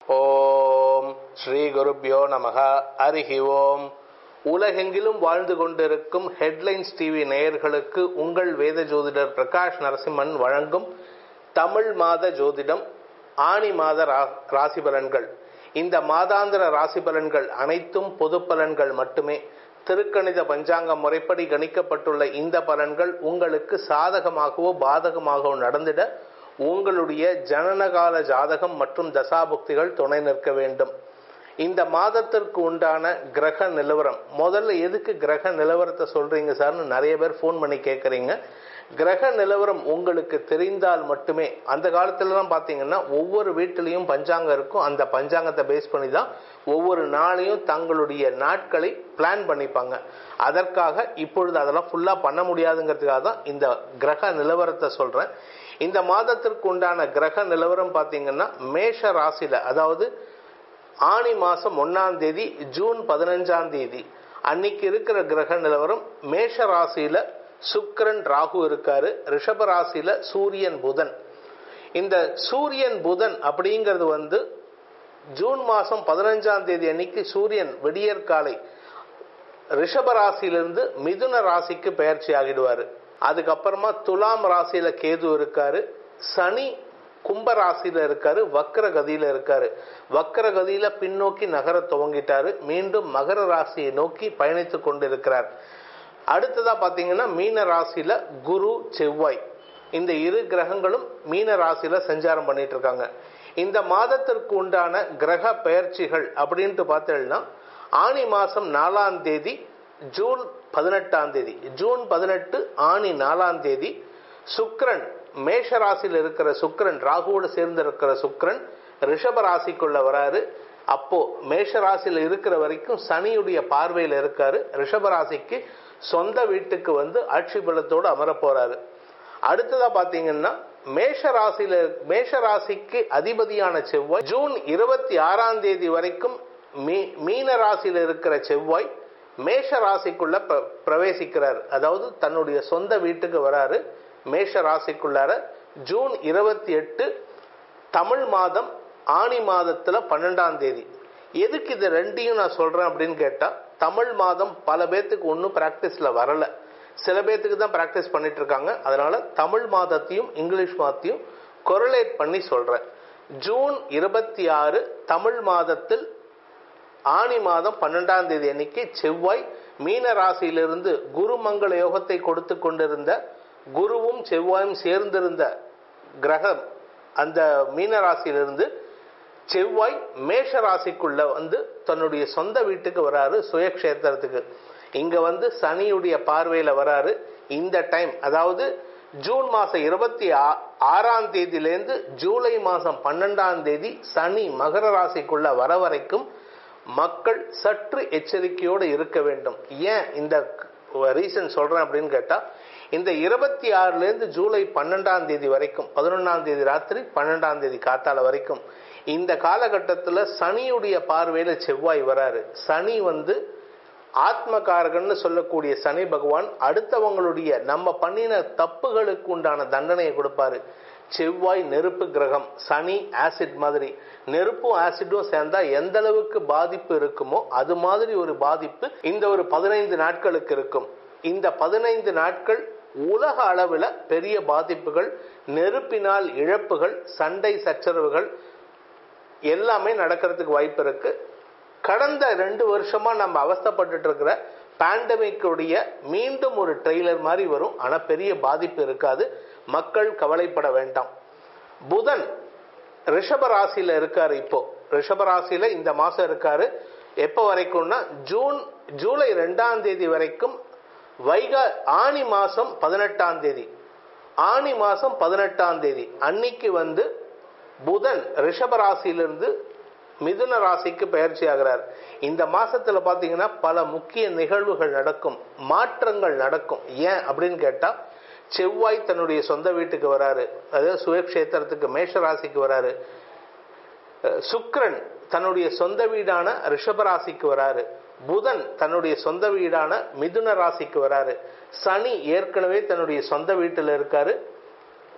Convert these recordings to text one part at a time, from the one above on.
ஓம் ஸ்ரீ குருப்யோ நமக அரிஹி ஓம் உலகெங்கிலும் வாழ்ந்து கொண்டிருக்கும் ஹெட்லைன்ஸ் டிவி நேயர்களுக்கு உங்கள் வேத ஜோதிடர் பிரகாஷ் நரசிம்மன் வழங்கும் தமிழ் மாத ஜோதிடம் ஆணி மாத ரா- ராசி பலன்கள் இந்த மாதாந்திர ராசி பலன்கள் அனைத்தும் பொது பலன்கள் மட்டுமே திருக்கணித பஞ்சாங்க முறைப்படி கணிக்கப்பட்டுள்ள இந்த பலன்கள் உங்களுக்கு சாதகமாகவோ பாதகமாகவோ நடந்திட உங்களுடைய ஜனனகால ஜாதகம் மற்றும் தசாபுக்திகள் துணை நிற்க வேண்டும் இந்த மாதத்திற்கு உண்டான கிரக நிலவரம் முதல்ல எதுக்கு கிரக நிலவரத்தை சொல்றீங்க சார்னு நிறைய பேர் ஃபோன் பண்ணி கேட்குறீங்க கிரக நிலவரம் உங்களுக்கு தெரிந்தால் மட்டுமே அந்த காலத்துலலாம் பார்த்தீங்கன்னா ஒவ்வொரு வீட்டிலையும் பஞ்சாங்கம் இருக்கும் அந்த பஞ்சாங்கத்தை பேஸ் பண்ணி தான் ஒவ்வொரு நாளையும் தங்களுடைய நாட்களை பிளான் பண்ணிப்பாங்க அதற்காக இப்பொழுது அதெல்லாம் ஃபுல்லாக பண்ண முடியாதுங்கிறதுக்காக தான் இந்த கிரக நிலவரத்தை சொல்கிறேன் இந்த மாதத்திற்கு உண்டான கிரக நிலவரம் பார்த்தீங்கன்னா மேஷ ராசியில் அதாவது ஆணி மாசம் ஒன்னாம் தேதி ஜூன் பதினஞ்சாம் தேதி அன்னைக்கு இருக்கிற கிரக நிலவரம் மேஷ ராசியில சுக்கிரன் ராகு இருக்காரு ரிஷப ராசியில சூரியன் புதன் இந்த சூரியன் புதன் அப்படிங்கிறது வந்து ஜூன் மாசம் பதினஞ்சாம் தேதி அன்னைக்கு சூரியன் விடியற்காலை ரிஷப ராசியிலிருந்து மிதுன ராசிக்கு பெயர்ச்சி ஆகிடுவாரு அதுக்கப்புறமா துலாம் ராசியில கேது இருக்காரு சனி கும்ப ராசியில இருக்காரு வக்ர கதியில இருக்காரு வக்ர கதியில பின்னோக்கி நகர துவங்கிட்டாரு மீண்டும் மகர ராசியை நோக்கி பயணித்துக் கொண்டிருக்கிறார் அடுத்ததா பாத்தீங்கன்னா மீன ராசியில குரு செவ்வாய் இந்த இரு கிரகங்களும் மீன ராசியில சஞ்சாரம் பண்ணிட்டு இருக்காங்க இந்த மாதத்திற்கு உண்டான கிரக பெயர்ச்சிகள் அப்படின்ட்டு பார்த்தீங்கன்னா ஆனி மாசம் நாலாம் தேதி ஜூன் பதினெட்டாம் தேதி ஜூன் பதினெட்டு ஆனி நாலாம் தேதி சுக்கிரன் மேஷ ராசியில் இருக்கிற சுக்கிரன் ராகுவோடு சேர்ந்து இருக்கிற சுக்கிரன் ரிஷப ராசிக்குள்ள வராரு அப்போ மேஷ ராசியில் இருக்கிற வரைக்கும் சனியுடைய பார்வையில் இருக்காரு ரிஷப ராசிக்கு சொந்த வீட்டுக்கு வந்து ஆட்சி பலத்தோடு அமர போறாரு அடுத்ததா பாத்தீங்கன்னா மேஷ ராசியில மேஷ ராசிக்கு அதிபதியான செவ்வாய் ஜூன் இருபத்தி ஆறாம் தேதி வரைக்கும் மீ- மீன ராசியில இருக்கிற செவ்வாய் மேஷ ராசிக்குள்ள பிர- பிரவேசிக்கிறார் அதாவது தன்னுடைய சொந்த வீட்டுக்கு வராரு மேஷ ராசிக்குள்ளார ஜூன் இருபத்தி எட்டு தமிழ் மாதம் ஆனி மாதத்துல பன்னெண்டாம் தேதி எதுக்கு இது ரெண்டையும் நான் சொல்றேன் அப்படின்னு கேட்டா தமிழ் மாதம் பல பேர்த்துக்கு ஒன்றும் பிராக்டிஸ்ல வரல சில பேர்த்துக்கு தான் பிராக்டிஸ் பண்ணிட்டு இருக்காங்க அதனால தமிழ் மாதத்தையும் இங்கிலீஷ் மாதத்தையும் கொரலேட் பண்ணி சொல்றேன் ஜூன் இருபத்தி ஆறு தமிழ் மாதத்தில் ஆனி மாதம் பன்னெண்டாம் தேதி அன்னைக்கு செவ்வாய் மீன ராசியிலிருந்து குருமங்கள யோகத்தை கொடுத்து கொண்டிருந்த குருவும் செவ்வாயும் சேர்ந்திருந்த கிரகம் அந்த மீன ராசியிலிருந்து செவ்வாய் மேஷ ராசிக்குள்ள வந்து தன்னுடைய சொந்த வீட்டுக்கு வராரு சுயக்ஷேத்திரத்துக்கு இங்க வந்து சனியுடைய பார்வையில வராரு இந்த டைம் அதாவது ஜூன் மாசம் இருபத்தி ஆ- ஆறாம் தேதியிலேருந்து ஜூலை மாசம் பன்னெண்டாம் தேதி சனி மகர ராசிக்குள்ள வர வரைக்கும் மக்கள் சற்று எச்சரிக்கையோடு இருக்க வேண்டும் ஏன் இந்த ரீசன் சொல்றேன் அப்படின்னு கேட்டா இந்த இருபத்தி ஆறுல இருந்து ஜூலை பன்னெண்டாம் தேதி வரைக்கும் பதினொன்னாம் தேதி ராத்திரி பன்னெண்டாம் தேதி காத்தால வரைக்கும் இந்த காலகட்டத்தில் சனியுடைய பார்வையில செவ்வாய் வராரு சனி வந்து ஆத்மகாரகன்னு சொல்லக்கூடிய சனி பகவான் அடுத்தவங்களுடைய நம்ம பண்ணின தப்புகளுக்கு உண்டான தண்டனையை கொடுப்பாரு செவ்வாய் நெருப்பு கிரகம் சனி ஆசிட் மாதிரி நெருப்பும் ஆசிடும் சேர்ந்தா எந்த அளவுக்கு பாதிப்பு இருக்குமோ அது மாதிரி ஒரு பாதிப்பு இந்த ஒரு பதினைந்து நாட்களுக்கு இருக்கும் இந்த பதினைந்து நாட்கள் உலக அளவில் பெரிய பாதிப்புகள் நெருப்பினால் இழப்புகள் சண்டை சச்சரவுகள் எல்லாமே நடக்கிறதுக்கு வாய்ப்பு இருக்கு கடந்த ரெண்டு வருஷமா நம்ம அவஸ்தைப்பட்டுட்டு இருக்கிற பேண்டமிக்குடைய மீண்டும் ஒரு ட்ரெய்லர் மாதிரி வரும் ஆனா பெரிய பாதிப்பு இருக்காது மக்கள் கவலைப்பட வேண்டாம் புதன் ரிஷப ராசியில இருக்காரு இப்போ ரிஷப ராசியில இந்த மாசம் இருக்காரு எப்போ வரைக்கும்னா ஜூன் ஜூலை ரெண்டாம் தேதி வரைக்கும் வைகா ஆனி மாசம் பதினெட்டாம் தேதி ஆனி மாசம் பதினெட்டாம் தேதி அன்னைக்கு வந்து புதன் ரிஷப ராசியிலிருந்து மிதுன ராசிக்கு பயிற்சி ஆகிறார் இந்த மாசத்துல பாத்தீங்கன்னா பல முக்கிய நிகழ்வுகள் நடக்கும் மாற்றங்கள் நடக்கும் ஏன் அப்படின்னு கேட்டா செவ்வாய் தன்னுடைய சொந்த வீட்டுக்கு வராரு அதாவது சுயக்ஷேத்திரத்துக்கு மேஷ ராசிக்கு வராரு அஹ் சுக்கிரன் தன்னுடைய சொந்த வீடான ரிஷப ராசிக்கு வராரு புதன் தன்னுடைய சொந்த வீடான மிதுன ராசிக்கு வராரு சனி ஏற்கனவே தன்னுடைய சொந்த வீட்டில் இருக்காரு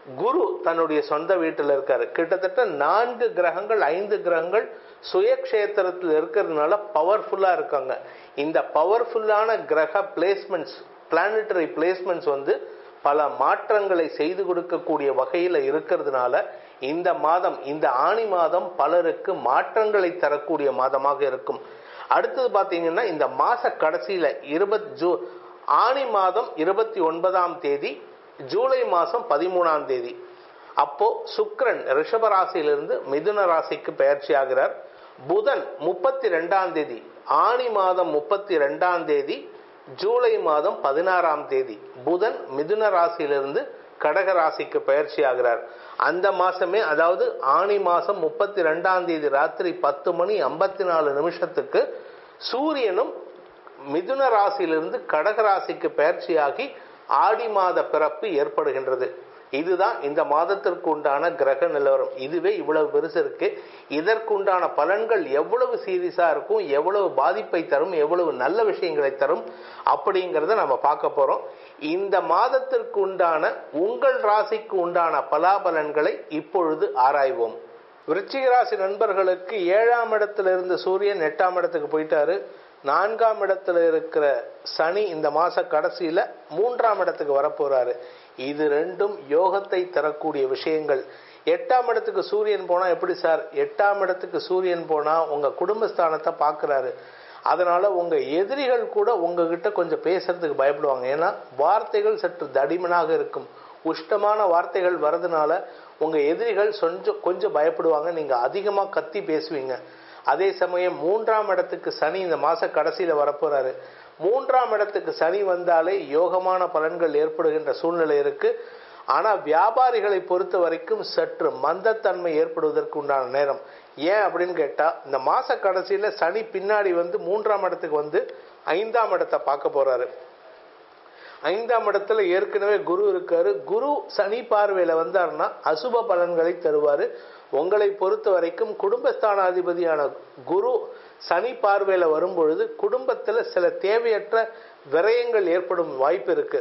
குரு தன்னுடைய சொந்த வீட்டில் இருக்காரு கிட்டத்தட்ட நான்கு கிரகங்கள் ஐந்து கிரகங்கள் சுயக்ஷேத்திரத்தில் இருக்கிறதுனால பவர்ஃபுல்லா இருக்காங்க இந்த பவர்ஃபுல்லான கிரக பிளேஸ்மெண்ட்ஸ் பிளானட்டரி பிளேஸ்மெண்ட்ஸ் வந்து பல மாற்றங்களை செய்து கொடுக்கக்கூடிய வகையில் இருக்கிறதுனால இந்த மாதம் இந்த ஆணி மாதம் பலருக்கு மாற்றங்களை தரக்கூடிய மாதமாக இருக்கும் அடுத்தது பார்த்தீங்கன்னா இந்த மாச கடைசியில இருபத் ஜூ ஆணி மாதம் இருபத்தி ஒன்பதாம் தேதி ஜூலை மாதம் பதிமூணாம் தேதி அப்போ சுக்கிரன் ரிஷப ராசியிலிருந்து மிதுன ராசிக்கு பயிற்சி ஆகிறார் புதன் முப்பத்தி ரெண்டாம் தேதி ஆணி மாதம் முப்பத்தி ரெண்டாம் தேதி ஜூலை மாதம் பதினாறாம் தேதி புதன் மிதுன ராசியிலிருந்து கடக ராசிக்கு பயிற்சி ஆகிறார் அந்த மாசமே அதாவது ஆணி மாசம் முப்பத்தி ரெண்டாம் தேதி ராத்திரி பத்து மணி ஐம்பத்தி நாலு நிமிஷத்துக்கு சூரியனும் மிதுன ராசியிலிருந்து கடக ராசிக்கு பயிற்சியாகி ஆடி மாத பிறப்பு ஏற்படுகின்றது இதுதான் இந்த மாதத்திற்கு உண்டான கிரக நிலவரம் இதுவே இவ்வளவு பெருசு இருக்கு இதற்குண்டான பலன்கள் எவ்வளவு சீரியஸா இருக்கும் எவ்வளவு பாதிப்பை தரும் எவ்வளவு நல்ல விஷயங்களை தரும் அப்படிங்கிறத நம்ம பார்க்க போறோம் இந்த மாதத்திற்கு உண்டான உங்கள் ராசிக்கு உண்டான பலாபலன்களை இப்பொழுது ஆராய்வோம் விருச்சிக ராசி நண்பர்களுக்கு ஏழாம் இடத்துல இருந்த சூரியன் எட்டாம் இடத்துக்கு போயிட்டாரு நான்காம் இடத்துல இருக்கிற சனி இந்த மாச கடைசியில மூன்றாம் இடத்துக்கு வரப்போறாரு இது ரெண்டும் யோகத்தை தரக்கூடிய விஷயங்கள் எட்டாம் இடத்துக்கு சூரியன் போனா எப்படி சார் எட்டாம் இடத்துக்கு சூரியன் போனா உங்க குடும்பஸ்தானத்தை பாக்குறாரு அதனால உங்க எதிரிகள் கூட உங்ககிட்ட கொஞ்சம் பேசுறதுக்கு பயப்படுவாங்க ஏன்னா வார்த்தைகள் சற்று தடிமனாக இருக்கும் உஷ்டமான வார்த்தைகள் வரதுனால உங்க எதிரிகள் கொஞ்சம் கொஞ்சம் பயப்படுவாங்க நீங்க அதிகமா கத்தி பேசுவீங்க அதே சமயம் மூன்றாம் இடத்துக்கு சனி இந்த மாச கடைசியில வரப்போறாரு மூன்றாம் இடத்துக்கு சனி வந்தாலே யோகமான பலன்கள் ஏற்படுகின்ற சூழ்நிலை இருக்கு ஆனா வியாபாரிகளை பொறுத்த வரைக்கும் சற்று மந்தத்தன்மை ஏற்படுவதற்கு உண்டான நேரம் ஏன் அப்படின்னு கேட்டா இந்த மாச கடைசியில சனி பின்னாடி வந்து மூன்றாம் இடத்துக்கு வந்து ஐந்தாம் இடத்தை பார்க்க போறாரு ஐந்தாம் இடத்துல ஏற்கனவே குரு இருக்காரு குரு சனி பார்வையில வந்தாருன்னா அசுப பலன்களை தருவாரு உங்களை பொறுத்த வரைக்கும் குடும்பஸ்தானாதிபதியான குரு சனி பார்வையில வரும் பொழுது குடும்பத்துல சில தேவையற்ற விரயங்கள் ஏற்படும் வாய்ப்பு இருக்கு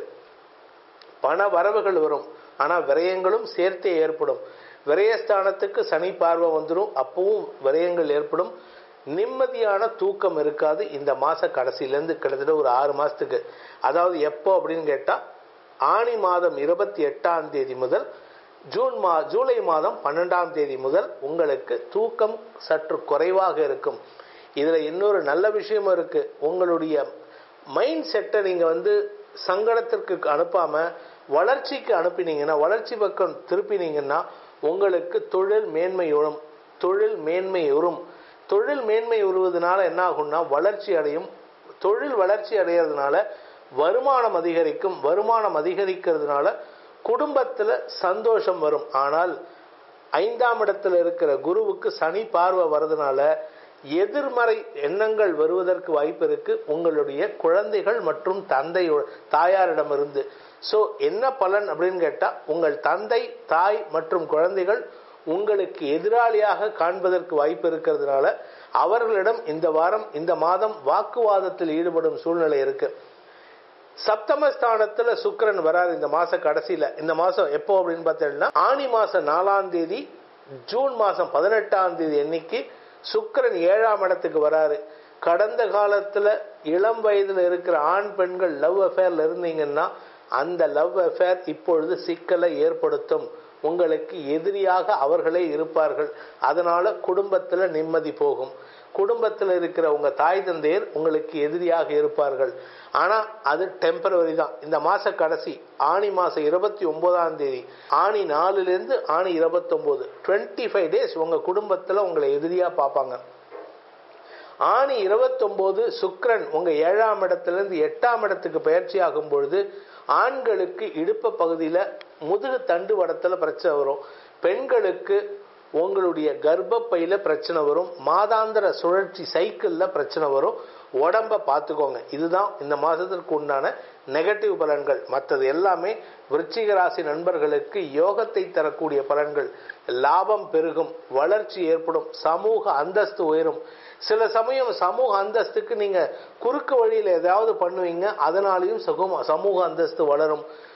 பண வரவுகள் வரும் ஆனா விரயங்களும் சேர்த்தே ஏற்படும் விரயஸ்தானத்துக்கு சனி பார்வை வந்துடும் அப்பவும் விரயங்கள் ஏற்படும் நிம்மதியான தூக்கம் இருக்காது இந்த மாச கடைசியிலேருந்து கிட்டத்தட்ட ஒரு ஆறு மாசத்துக்கு அதாவது எப்போ அப்படின்னு கேட்டா ஆணி மாதம் இருபத்தி எட்டாம் தேதி முதல் ஜூன் மா ஜூலை மாதம் பன்னெண்டாம் தேதி முதல் உங்களுக்கு தூக்கம் சற்று குறைவாக இருக்கும் இதுல இன்னொரு நல்ல விஷயமும் இருக்கு உங்களுடைய மைண்ட் செட்டை நீங்க வந்து சங்கடத்திற்கு அனுப்பாம வளர்ச்சிக்கு அனுப்பினீங்கன்னா வளர்ச்சி பக்கம் திருப்பினீங்கன்னா உங்களுக்கு தொழில் மேன்மை உறும் தொழில் மேன்மை உறும் தொழில் மேன்மை உருவதனால என்ன ஆகும்னா வளர்ச்சி அடையும் தொழில் வளர்ச்சி அடைகிறதுனால வருமானம் அதிகரிக்கும் வருமானம் அதிகரிக்கிறதுனால குடும்பத்துல சந்தோஷம் வரும் ஆனால் ஐந்தாம் இடத்துல இருக்கிற குருவுக்கு சனி பார்வை வர்றதுனால எதிர்மறை எண்ணங்கள் வருவதற்கு வாய்ப்பு இருக்கு உங்களுடைய குழந்தைகள் மற்றும் தந்தை தாயாரிடமிருந்து ஸோ என்ன பலன் அப்படின்னு கேட்டா உங்கள் தந்தை தாய் மற்றும் குழந்தைகள் உங்களுக்கு எதிராளியாக காண்பதற்கு வாய்ப்பு இருக்கிறதுனால அவர்களிடம் இந்த வாரம் இந்த மாதம் வாக்குவாதத்தில் ஈடுபடும் சூழ்நிலை இருக்கு சப்தமஸ்தானத்துல சுக்கரன் வராது இந்த மாச கடைசியில இந்த மாசம் எப்போ அப்படின்னு பார்த்தீங்கன்னா ஆணி மாசம் நாலாம் தேதி ஜூன் மாசம் பதினெட்டாம் தேதி அன்னைக்கு சுக்கரன் ஏழாம் இடத்துக்கு வராரு கடந்த காலத்துல இளம் வயதுல இருக்கிற ஆண் பெண்கள் லவ் அஃபேர்ல இருந்தீங்கன்னா அந்த லவ் அஃபேர் இப்பொழுது சிக்கலை ஏற்படுத்தும் உங்களுக்கு எதிரியாக அவர்களே இருப்பார்கள் அதனால குடும்பத்துல நிம்மதி போகும் குடும்பத்தில் இருக்கிற உங்க தாய் தந்தையர் உங்களுக்கு எதிரியாக இருப்பார்கள் ஆனா அது டெம்பரவரி தான் இந்த மாச கடைசி ஆணி மாசம் இருபத்தி ஒன்பதாம் தேதி ஆணி நாலுல இருந்து ஆணி இருபத்தி ஒன்பது டுவெண்ட்டி ஃபைவ் டேஸ் உங்க குடும்பத்துல உங்களை எதிரியா பார்ப்பாங்க ஆணி இருபத்தொன்பது சுக்ரன் உங்க ஏழாம் இடத்துல இருந்து எட்டாம் இடத்துக்கு பயிற்சி ஆகும் பொழுது ஆண்களுக்கு இடுப்பு பகுதியில முதுகு தண்டு வடத்துல பிரச்சனை வரும் பெண்களுக்கு உங்களுடைய கர்ப்பப்பையில பிரச்சனை வரும் மாதாந்திர சுழற்சி சைக்கிள்ல பிரச்சனை வரும் உடம்ப பார்த்துக்கோங்க இதுதான் இந்த மாதத்திற்கு உண்டான நெகட்டிவ் பலன்கள் மற்றது எல்லாமே விருச்சிக ராசி நண்பர்களுக்கு யோகத்தை தரக்கூடிய பலன்கள் லாபம் பெருகும் வளர்ச்சி ஏற்படும் சமூக அந்தஸ்து உயரும் சில சமயம் சமூக அந்தஸ்துக்கு நீங்க குறுக்கு வழியில ஏதாவது பண்ணுவீங்க அதனாலையும் சமூக சமூக அந்தஸ்து வளரும்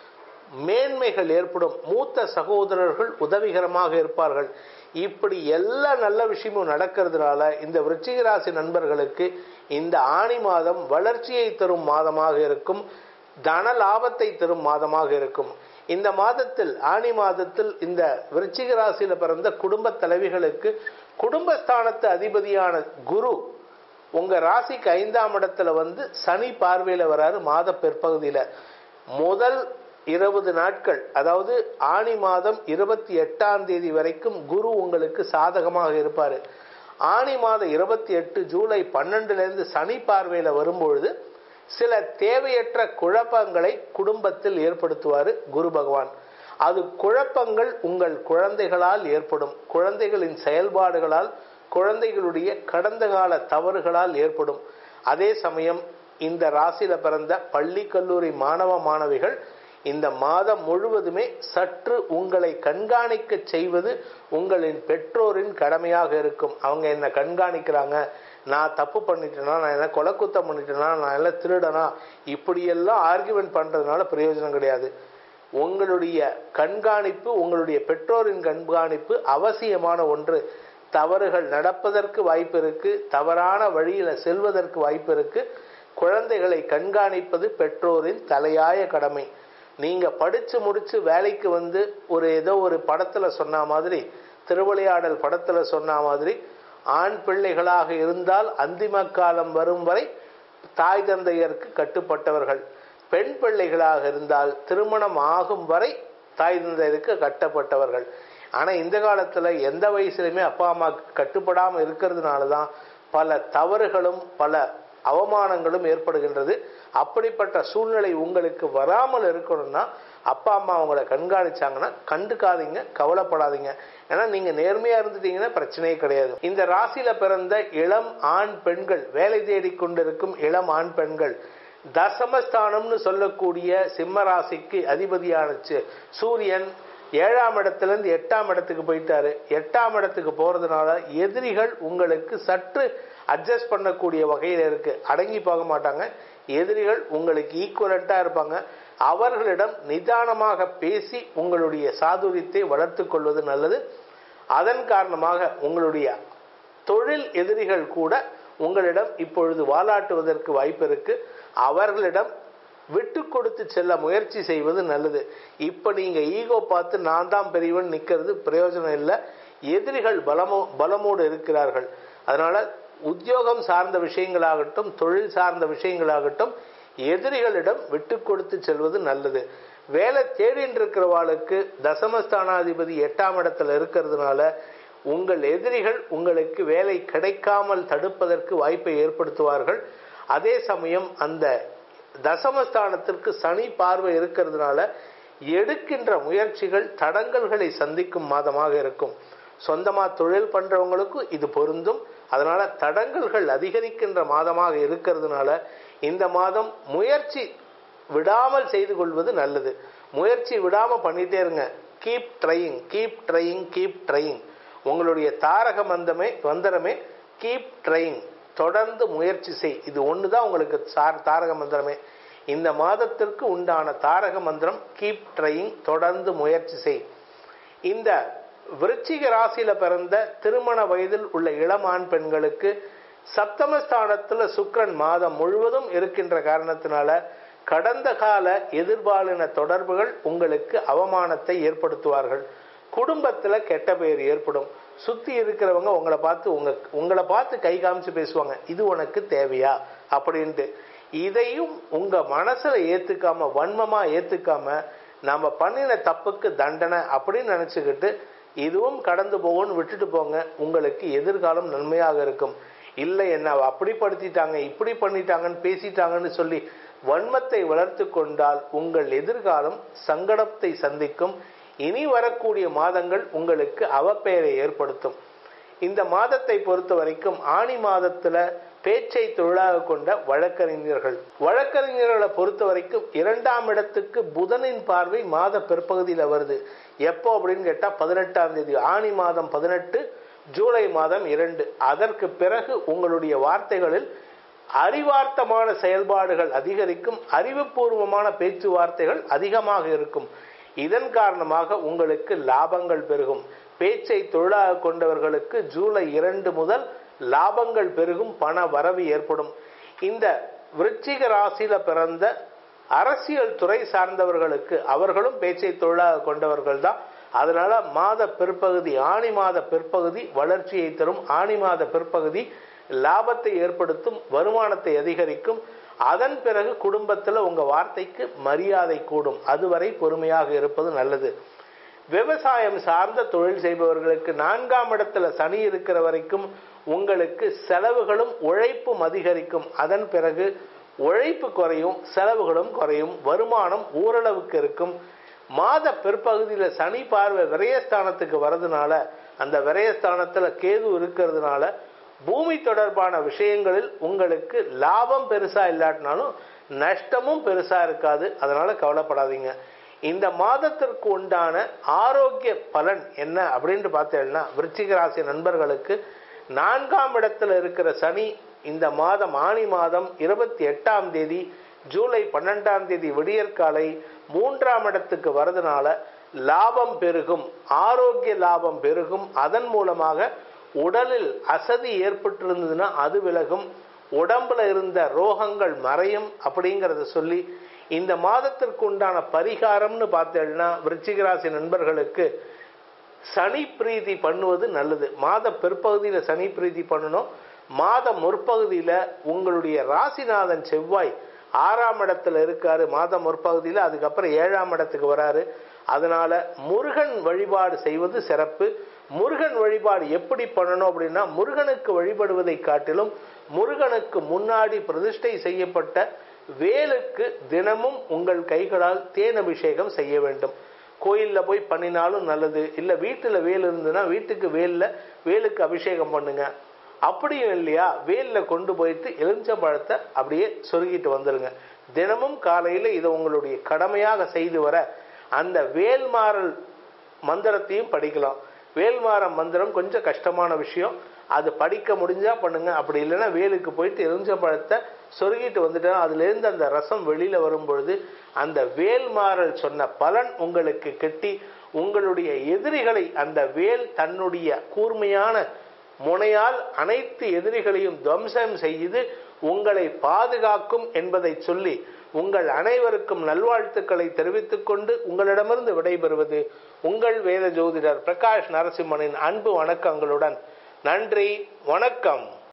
மேன்மைகள் ஏற்படும் மூத்த சகோதரர்கள் உதவிகரமாக இருப்பார்கள் இப்படி எல்லா நல்ல விஷயமும் நடக்கிறதுனால இந்த விருச்சிக ராசி நண்பர்களுக்கு இந்த ஆணி மாதம் வளர்ச்சியை தரும் மாதமாக இருக்கும் தன லாபத்தை தரும் மாதமாக இருக்கும் இந்த மாதத்தில் ஆணி மாதத்தில் இந்த விருச்சிக ராசியில பிறந்த குடும்ப தலைவிகளுக்கு குடும்பஸ்தானத்து அதிபதியான குரு உங்க ராசிக்கு ஐந்தாம் இடத்துல வந்து சனி பார்வையில வராரு மாத பிற்பகுதியில முதல் இருபது நாட்கள் அதாவது ஆணி மாதம் இருபத்தி எட்டாம் தேதி வரைக்கும் குரு உங்களுக்கு சாதகமாக இருப்பாரு ஆணி மாதம் இருபத்தி எட்டு ஜூலை பன்னெண்டுல இருந்து சனி பார்வையில வரும்பொழுது சில தேவையற்ற குழப்பங்களை குடும்பத்தில் ஏற்படுத்துவார் குரு பகவான் அது குழப்பங்கள் உங்கள் குழந்தைகளால் ஏற்படும் குழந்தைகளின் செயல்பாடுகளால் குழந்தைகளுடைய கடந்த கால தவறுகளால் ஏற்படும் அதே சமயம் இந்த ராசியில பிறந்த பள்ளி கல்லூரி மாணவ மாணவிகள் இந்த மாதம் முழுவதுமே சற்று உங்களை கண்காணிக்க செய்வது உங்களின் பெற்றோரின் கடமையாக இருக்கும் அவங்க என்ன கண்காணிக்கிறாங்க நான் தப்பு பண்ணிட்டேனா நான் என்ன கொலை குத்தம் பண்ணிட்டேனா நான் எல்லாம் திருடனா இப்படியெல்லாம் ஆர்குமெண்ட் பண்றதுனால பிரயோஜனம் கிடையாது உங்களுடைய கண்காணிப்பு உங்களுடைய பெற்றோரின் கண்காணிப்பு அவசியமான ஒன்று தவறுகள் நடப்பதற்கு வாய்ப்பு இருக்கு தவறான வழியில செல்வதற்கு வாய்ப்பு இருக்கு குழந்தைகளை கண்காணிப்பது பெற்றோரின் தலையாய கடமை நீங்க படிச்சு முடிச்சு வேலைக்கு வந்து ஒரு ஏதோ ஒரு படத்துல சொன்ன மாதிரி திருவிளையாடல் படத்துல சொன்ன மாதிரி ஆண் பிள்ளைகளாக இருந்தால் அந்திம காலம் வரும் வரை தாய் தந்தையருக்கு கட்டுப்பட்டவர்கள் பெண் பிள்ளைகளாக இருந்தால் திருமணம் ஆகும் வரை தாய் தந்தையருக்கு கட்டப்பட்டவர்கள் ஆனா இந்த காலத்துல எந்த வயசுலையுமே அப்பா அம்மா கட்டுப்படாம இருக்கிறதுனால தான் பல தவறுகளும் பல அவமானங்களும் ஏற்படுகின்றது அப்படிப்பட்ட சூழ்நிலை உங்களுக்கு வராமல் இருக்கணும்னா அப்பா அம்மா அவங்கள கண்காணிச்சாங்கன்னா கண்டுக்காதீங்க கவலைப்படாதீங்க ஏன்னா நீங்க நேர்மையா இருந்துட்டீங்கன்னா பிரச்சனையே கிடையாது இந்த ராசியில பிறந்த இளம் ஆண் பெண்கள் வேலை தேடி கொண்டிருக்கும் இளம் ஆண் பெண்கள் தசமஸ்தானம்னு சொல்லக்கூடிய சிம்ம ராசிக்கு அதிபதியான சி- சூரியன் ஏழாம் இடத்துல இருந்து எட்டாம் இடத்துக்கு போயிட்டாரு எட்டாம் இடத்துக்கு போறதுனால எதிரிகள் உங்களுக்கு சற்று அட்ஜஸ்ட் பண்ணக்கூடிய வகையில் இருக்கு அடங்கி போக மாட்டாங்க எதிரிகள் உங்களுக்கு ஈக்குவலண்டா இருப்பாங்க அவர்களிடம் நிதானமாக பேசி உங்களுடைய சாதுரியத்தை வளர்த்து கொள்வது நல்லது அதன் காரணமாக உங்களுடைய தொழில் எதிரிகள் கூட உங்களிடம் இப்பொழுது வாலாட்டுவதற்கு வாய்ப்பு இருக்கு அவர்களிடம் விட்டு கொடுத்து செல்ல முயற்சி செய்வது நல்லது இப்ப நீங்க ஈகோ பார்த்து நான் தான் பெரியவன் நிக்கிறது பிரயோஜனம் இல்லை எதிரிகள் பலமோ பலமோடு இருக்கிறார்கள் அதனால உத்தியோகம் சார்ந்த விஷயங்களாகட்டும் தொழில் சார்ந்த விஷயங்களாகட்டும் எதிரிகளிடம் விட்டு கொடுத்து செல்வது நல்லது வேலை தேடின்னு இருக்கிறவாளுக்கு தசமஸ்தானாதிபதி எட்டாம் இடத்துல இருக்கிறதுனால உங்கள் எதிரிகள் உங்களுக்கு வேலை கிடைக்காமல் தடுப்பதற்கு வாய்ப்பை ஏற்படுத்துவார்கள் அதே சமயம் அந்த தசமஸ்தானத்திற்கு சனி பார்வை இருக்கிறதுனால எடுக்கின்ற முயற்சிகள் தடங்கல்களை சந்திக்கும் மாதமாக இருக்கும் சொந்தமா தொழில் பண்றவங்களுக்கும் இது பொருந்தும் அதனால தடங்கல்கள் அதிகரிக்கின்ற மாதமாக இருக்கிறதுனால இந்த மாதம் முயற்சி விடாமல் செய்து கொள்வது நல்லது முயற்சி விடாம பண்ணிட்டே இருங்க keep trying keep trying keep trying உங்களுடைய தாரக மந்தமே மந்திரமே கீப் ட்ரையிங் தொடர்ந்து முயற்சி செய் இது ஒன்று தான் உங்களுக்கு சார் தாரக மந்திரமே இந்த மாதத்திற்கு உண்டான தாரக மந்திரம் கீப் ட்ரையிங் தொடர்ந்து முயற்சி செய் இந்த விருச்சிக ராசியில பிறந்த திருமண வயதில் உள்ள இளம் ஆண் பெண்களுக்கு சப்தமஸ்தானத்துல சுக்கிரன் மாதம் முழுவதும் இருக்கின்ற காரணத்தினால கடந்த கால எதிர்பாலின தொடர்புகள் உங்களுக்கு அவமானத்தை ஏற்படுத்துவார்கள் குடும்பத்துல கெட்ட பெயர் ஏற்படும் சுத்தி இருக்கிறவங்க உங்களை பார்த்து உங்க உங்களை பார்த்து கை காமிச்சு பேசுவாங்க இது உனக்கு தேவையா அப்படின்ட்டு இதையும் உங்க மனசுல ஏத்துக்காம வன்மமா ஏத்துக்காம நாம பண்ணின தப்புக்கு தண்டனை அப்படின்னு நினைச்சுக்கிட்டு இதுவும் கடந்து போகும்னு விட்டுட்டு போங்க உங்களுக்கு எதிர்காலம் நன்மையாக இருக்கும் இல்லை என்ன அவ அப்படி படுத்திட்டாங்க இப்படி பண்ணிட்டாங்கன்னு பேசிட்டாங்கன்னு சொல்லி வன்மத்தை வளர்த்து கொண்டால் உங்கள் எதிர்காலம் சங்கடத்தை சந்திக்கும் இனி வரக்கூடிய மாதங்கள் உங்களுக்கு அவப்பெயரை ஏற்படுத்தும் இந்த மாதத்தை பொறுத்த வரைக்கும் ஆணி மாதத்துல பேச்சை தொழிலாக கொண்ட வழக்கறிஞர்கள் வழக்கறிஞர்களை பொறுத்த வரைக்கும் இரண்டாம் இடத்துக்கு புதனின் பார்வை மாத பிற்பகுதியில் வருது எப்போ அப்படின்னு கேட்டா பதினெட்டாம் தேதி ஆணி மாதம் பதினெட்டு ஜூலை மாதம் இரண்டு அதற்கு பிறகு உங்களுடைய வார்த்தைகளில் அறிவார்த்தமான செயல்பாடுகள் அதிகரிக்கும் அறிவுபூர்வமான பேச்சுவார்த்தைகள் அதிகமாக இருக்கும் இதன் காரணமாக உங்களுக்கு லாபங்கள் பெருகும் பேச்சை தொழிலாக கொண்டவர்களுக்கு ஜூலை இரண்டு முதல் லாபங்கள் பெருகும் பண வரவு ஏற்படும் இந்த விருச்சிக ராசியில பிறந்த அரசியல் துறை சார்ந்தவர்களுக்கு அவர்களும் பேச்சை தொழிலாக கொண்டவர்கள் தான் அதனால மாத பிற்பகுதி ஆணி மாத பிற்பகுதி வளர்ச்சியை தரும் ஆணி மாத பிற்பகுதி லாபத்தை ஏற்படுத்தும் வருமானத்தை அதிகரிக்கும் அதன் பிறகு குடும்பத்தில் உங்க வார்த்தைக்கு மரியாதை கூடும் அதுவரை பொறுமையாக இருப்பது நல்லது விவசாயம் சார்ந்த தொழில் செய்பவர்களுக்கு நான்காம் இடத்துல சனி இருக்கிற வரைக்கும் உங்களுக்கு செலவுகளும் உழைப்பும் அதிகரிக்கும் அதன் பிறகு உழைப்பு குறையும் செலவுகளும் குறையும் வருமானம் ஓரளவுக்கு இருக்கும் மாத பிற்பகுதியில் சனி பார்வை விரயஸ்தானத்துக்கு வரதுனால அந்த விரயஸ்தானத்தில் கேது இருக்கிறதுனால பூமி தொடர்பான விஷயங்களில் உங்களுக்கு லாபம் பெருசா இல்லாட்டினாலும் நஷ்டமும் பெருசா இருக்காது அதனால கவலைப்படாதீங்க இந்த மாதத்திற்கு உண்டான ஆரோக்கிய பலன் என்ன அப்படின்ட்டு பார்த்தீங்கன்னா விருச்சிக ராசி நண்பர்களுக்கு நான்காம் இடத்துல இருக்கிற சனி இந்த மாதம் ஆணி மாதம் இருபத்தி எட்டாம் தேதி ஜூலை பன்னெண்டாம் தேதி விடியற்காலை மூன்றாம் இடத்துக்கு வரதுனால லாபம் பெருகும் ஆரோக்கிய லாபம் பெருகும் அதன் மூலமாக உடலில் அசதி ஏற்பட்டிருந்ததுன்னா அது விலகும் உடம்புல இருந்த ரோகங்கள் மறையும் அப்படிங்கிறத சொல்லி இந்த மாதத்திற்கு உண்டான பரிகாரம்னு பார்த்தேன்னா விருச்சிகராசி நண்பர்களுக்கு சனி பிரீதி பண்ணுவது நல்லது மாத பிற்பகுதியில் சனி பிரீதி பண்ணணும் மாத முற்பகுதியில் உங்களுடைய ராசிநாதன் செவ்வாய் ஆறாம் இடத்துல இருக்காரு மாத முற்பகுதியில் அதுக்கப்புறம் ஏழாம் இடத்துக்கு வராரு அதனால முருகன் வழிபாடு செய்வது சிறப்பு முருகன் வழிபாடு எப்படி பண்ணணும் அப்படின்னா முருகனுக்கு வழிபடுவதை காட்டிலும் முருகனுக்கு முன்னாடி பிரதிஷ்டை செய்யப்பட்ட வேலுக்கு தினமும் உங்கள் கைகளால் தேன் அபிஷேகம் செய்ய வேண்டும் கோயிலில் போய் பண்ணினாலும் நல்லது இல்லை வீட்டில் வேல் இருந்ததுன்னா வீட்டுக்கு வேலில் வேலுக்கு அபிஷேகம் பண்ணுங்க அப்படியும் இல்லையா வேலில் கொண்டு போயிட்டு எலுமிச்சம்பழத்தை அப்படியே சொருகிட்டு வந்துருங்க தினமும் காலையில் இதை உங்களுடைய கடமையாக செய்து வர அந்த வேல்மாறல் மந்திரத்தையும் படிக்கலாம் வேல்மாரம் மந்திரம் கொஞ்சம் கஷ்டமான விஷயம் அது படிக்க முடிஞ்சா பண்ணுங்க அப்படி இல்லைன்னா வேலுக்கு போயிட்டு எலுமிச்சம்பழத்தை சொருகிட்டு வந்துட்டா அதுலேருந்து அந்த ரசம் வெளியில வரும்பொழுது அந்த வேல்மாறல் சொன்ன பலன் உங்களுக்கு கெட்டி உங்களுடைய எதிரிகளை அந்த வேல் தன்னுடைய கூர்மையான முனையால் அனைத்து எதிரிகளையும் துவம்சம் செய்து உங்களை பாதுகாக்கும் என்பதை சொல்லி உங்கள் அனைவருக்கும் நல்வாழ்த்துக்களை தெரிவித்துக் கொண்டு உங்களிடமிருந்து விடைபெறுவது உங்கள் வேத ஜோதிடர் பிரகாஷ் நரசிம்மனின் அன்பு வணக்கங்களுடன் நன்றி வணக்கம்